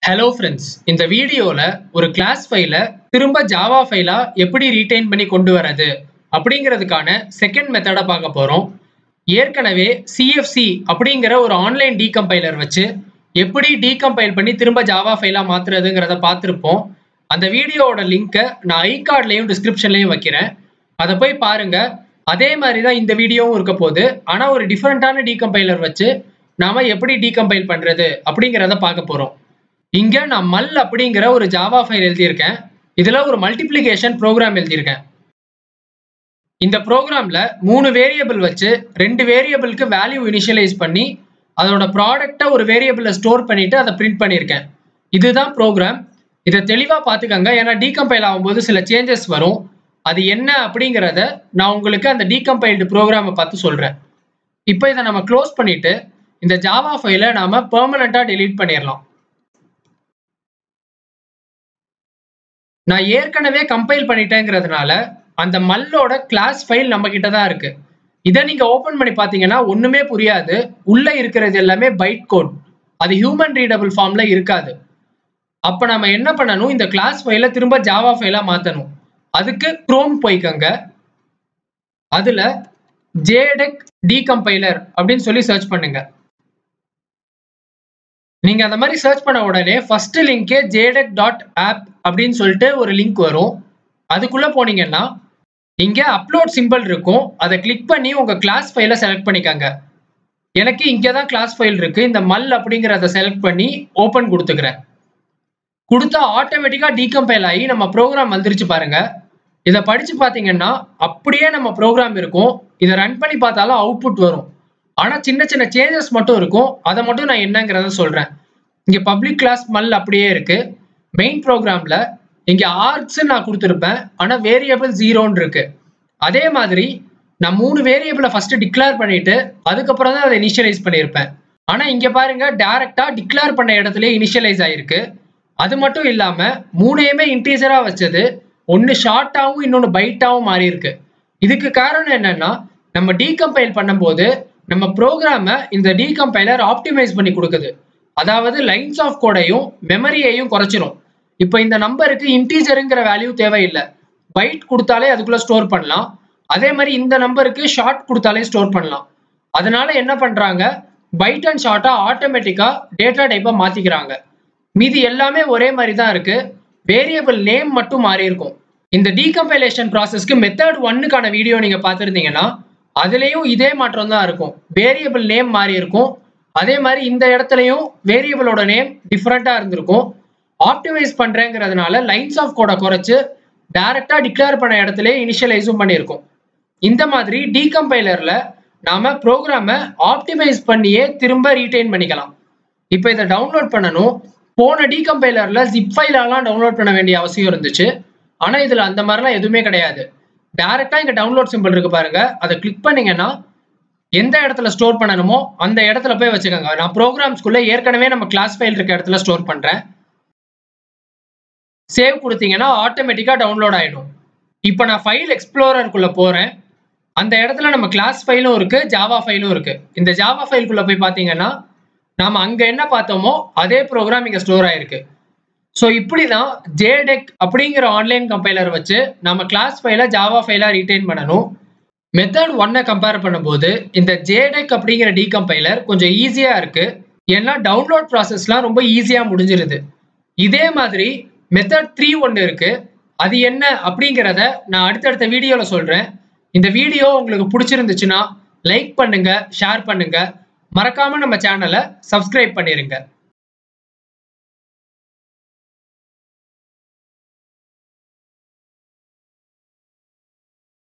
hello friends இந்த வீடியோவில் ஒரு கிளாஸ் ஃபைலை திரும்ப ஜாவா ஃபைலாக எப்படி ரீடைன் பண்ணி கொண்டு வரது அப்படிங்கிறதுக்கான செகண்ட் மெத்தடை பார்க்க போகிறோம் ஏற்கனவே சிஎஃப்சி அப்படிங்கிற ஒரு ஆன்லைன் டீகம்பைலர் வச்சு எப்படி டீகம்பைல் பண்ணி திரும்ப ஜாவா ஃபைலாக மாற்றுறதுங்கிறத பார்த்துருப்போம் அந்த வீடியோவோட லிங்க்கை நான் ஐ கார்ட்லேயும் டிஸ்கிரிப்ஷன்லேயும் வைக்கிறேன் அதை போய் பாருங்க அதே மாதிரி தான் இந்த வீடியோவும் இருக்க போகுது ஆனால் ஒரு டிஃப்ரெண்ட்டான டீகம்பைலர் வச்சு நாம எப்படி டீகம்பைல் பண்ணுறது அப்படிங்கிறத பார்க்க போகிறோம் இங்க நான் மல் அப்படிங்கிற ஒரு ஜாவா ஃபைல் எழுதியிருக்கேன் இதுல ஒரு மல்டிப்ளிகேஷன் ப்ரோக்ராம் எழுதியிருக்கேன் இந்த ப்ரோக்ராம்ல மூணு வேரியபிள் வச்சு ரெண்டு வேரியபிளுக்கு வேல்யூ இனிஷியலைஸ் பண்ணி அதோட ப்ராடக்டை ஒரு வேரியபிள்ல ஸ்டோர் பண்ணிட்டு அதை பிரிண்ட் பண்ணியிருக்கேன் இதுதான் ப்ரோக்ராம் இதை தெளிவா பார்த்துக்கங்க ஏன்னா டீகம்பைல் ஆகும்போது சில சேஞ்சஸ் வரும் அது என்ன அப்படிங்கிறத நான் உங்களுக்கு அந்த டீகம்பைல்டு ப்ரோக்ராமை பார்த்து சொல்றேன் இப்போ இதை நம்ம க்ளோஸ் பண்ணிட்டு இந்த ஜாவா ஃபைலை நாம பெர்மனண்டா டெலீட் பண்ணிடலாம் நான் ஏற்கனவே கம்பைல் பண்ணிட்டேங்கிறதுனால அந்த மல்லோட கிளாஸ் ஃபைல் நம்ம கிட்ட தான் இருக்கு இதை நீங்க ஓபன் பண்ணி பாத்தீங்கன்னா ஒண்ணுமே புரியாது உள்ள இருக்கிறது எல்லாமே பைட் கோட் அது ஹியூமன் ரீடபிள் ஃபார்ம்ல இருக்காது அப்ப நம்ம என்ன பண்ணணும் இந்த கிளாஸ் ஃபைலை திரும்ப ஜாவா ஃபைலா மாத்தணும் அதுக்கு குரோம் போய்க்கங்க அதுல ஜேடெக் டீகம்பைலர் அப்படின்னு சொல்லி சர்ச் பண்ணுங்க நீங்க அந்த மாதிரி சர்ச் பண்ண உடனே ஃபர்ஸ்ட் லிங்கே ஜேடெக் டாட் ஆப் அப்படின்னு சொல்லிட்டு ஒரு லிங்க் வரும் அதுக்குள்ள போனீங்கன்னா இங்க அப்லோட் சிம்பிள் இருக்கும் அதை கிளிக் பண்ணி உங்க கிளாஸ் ஃபைலை செலக்ட் பண்ணிக்கங்க எனக்கு இங்கே தான் கிளாஸ் ஃபைல் இருக்கு இந்த மல் அப்படிங்கிறத செலக்ட் பண்ணி ஓப்பன் கொடுத்துக்கிறேன் கொடுத்தா ஆட்டோமேட்டிக்கா டீகம்பைல் ஆகி நம்ம ப்ரோக்ராம் வந்துருச்சு பாருங்க இதை படிச்சு பார்த்தீங்கன்னா அப்படியே நம்ம ப்ரோக்ராம் இருக்கும் இதை ரன் பண்ணி பார்த்தாலும் அவுட்புட் வரும் ஆனா சின்ன சின்ன சேஞ்சஸ் மட்டும் இருக்கும் அதை மட்டும் நான் என்னங்கிறத சொல்றேன் இங்க பப்ளிக் கிளாஸ் மல் அப்படியே இருக்கு மெயின் ப்ரோக்ராம்ல இங்க ஆர்ட்ஸ் நான் கொடுத்துருப்பேன் ஆனா வேரியபிள் ஜீரோன்னு இருக்கு அதே மாதிரி நான் மூணு வேரியபிளை ஃபர்ஸ்ட் டிக்ளேர் பண்ணிட்டு அதுக்கப்புறம் தான் அதை இனிஷியலைஸ் பண்ணியிருப்பேன் ஆனா இங்க பாருங்க டைரக்டா டிக்ளேர் பண்ண இடத்துல இனிஷியலைஸ் ஆயிருக்கு அது மட்டும் இல்லாம மூணையுமே இன்டீஜரா வச்சது ஒன்னு ஷார்ட்டாவும் இன்னொன்னு பைட்டாவும் மாறி இருக்கு இதுக்கு காரணம் என்னன்னா நம்ம டீகம்பைல் பண்ணும்போது நம்ம ப்ரோக்ராமை இந்த டீகம்பைலர் ஆப்டிமைஸ் பண்ணி கொடுக்குது அதாவது லைன்ஸ் ஆஃப் கோடையும் மெமரியையும் குறைச்சிரும் இப்போ இந்த நம்பருக்கு இன்டீஜருங்கிற வேல்யூ தேவையில்லை பைட் கொடுத்தாலே அதுக்குள்ள ஸ்டோர் பண்ணலாம் அதே மாதிரி இந்த நம்பருக்கு ஷார்ட் கொடுத்தாலே ஸ்டோர் பண்ணலாம் அதனால என்ன பண்றாங்க பைட் அண்ட் ஷார்ட்டா ஆட்டோமேட்டிக்கா டேட்டா டைப்பை மாத்திக்கிறாங்க மீதி எல்லாமே ஒரே மாதிரி தான் இருக்கு வேரியபிள் நேம் மட்டும் மாறி இருக்கும் இந்த டீகம்பைலேஷன் ப்ராசஸ்க்கு மெத்தட் ஒன்னுக்கான வீடியோ நீங்க பார்த்துருந்தீங்கன்னா அதுலேயும் இதே மாற்றம் தான் இருக்கும் வேரியபிள் நேம் மாறி இருக்கும் அதே மாதிரி இந்த இடத்துலையும் வேரியபிளோட நேம் டிஃப்ரெண்ட்டாக இருந்திருக்கும் ஆப்டிமைஸ் பண்ணுறேங்கிறதுனால லைன்ஸ் ஆஃப் கோடை குறைச்சு டைரக்டா டிக்ளேர் பண்ண இடத்துல இனிஷியலைஸும் பண்ணியிருக்கோம் இந்த மாதிரி டீகம்பைலரில் நாம ப்ரோக்ராமை ஆப்டிமைஸ் பண்ணியே திரும்ப ரீட்டைன் பண்ணிக்கலாம் இப்போ இதை டவுன்லோட் பண்ணணும் போன டீகம்பைலரில் ஜிப் ஃபைலெல்லாம் டவுன்லோட் பண்ண வேண்டிய அவசியம் இருந்துச்சு ஆனால் இதில் அந்த மாதிரிலாம் எதுவுமே கிடையாது டேரெக்டாக இங்கே டவுன்லோட் சிம்பிள் இருக்கு பாருங்க அதை கிளிக் பண்ணீங்கன்னா எந்த இடத்துல ஸ்டோர் பண்ணணுமோ அந்த இடத்துல போய் வச்சுக்கோங்க நான் ப்ரோக்ராம்ஸ்குள்ள ஏற்கனவே நம்ம கிளாஸ் ஃபைல் இருக்க இடத்துல ஸ்டோர் பண்ணுறேன் சேவ் கொடுத்தீங்கன்னா ஆட்டோமேட்டிக்காக டவுன்லோட் ஆகிடும் இப்போ நான் ஃபைல் எக்ஸ்ப்ளோரருக்குள்ளே போகிறேன் அந்த இடத்துல நம்ம கிளாஸ் ஃபைலும் இருக்கு ஜாவா ஃபைலும் இருக்கு இந்த ஜாவா ஃபைலுக்குள்ளே போய் பார்த்தீங்கன்னா நாம் அங்கே என்ன பார்த்தோமோ அதே ப்ரோக்ராம் இங்கே ஸ்டோர் ஆயிருக்கு ஸோ இப்படி தான் ஜேடெக் அப்படிங்கிற ஆன்லைன் கம்பைலர் வச்சு நம்ம கிளாஸ் ஃபைலை ஜாவா ஃபைலாக ரீட்டைன் பண்ணணும் மெத்தட் ஒன்னை கம்பேர் பண்ணும்போது இந்த ஜேடெக் அப்படிங்கிற டீகம்பைலர் கொஞ்சம் ஈஸியாக இருக்கு ஏன்னா டவுன்லோட் ப்ராசஸ்லாம் ரொம்ப ஈஸியாக முடிஞ்சிருது இதே மாதிரி மெத்தட் த்ரீ ஒன்று இருக்கு அது என்ன அப்படிங்கிறத நான் அடுத்தடுத்த வீடியோவில் சொல்கிறேன் இந்த வீடியோ உங்களுக்கு பிடிச்சிருந்துச்சுன்னா லைக் பண்ணுங்க ஷேர் பண்ணுங்க மறக்காம நம்ம சேனலை சப்ஸ்கிரைப் பண்ணிருங்க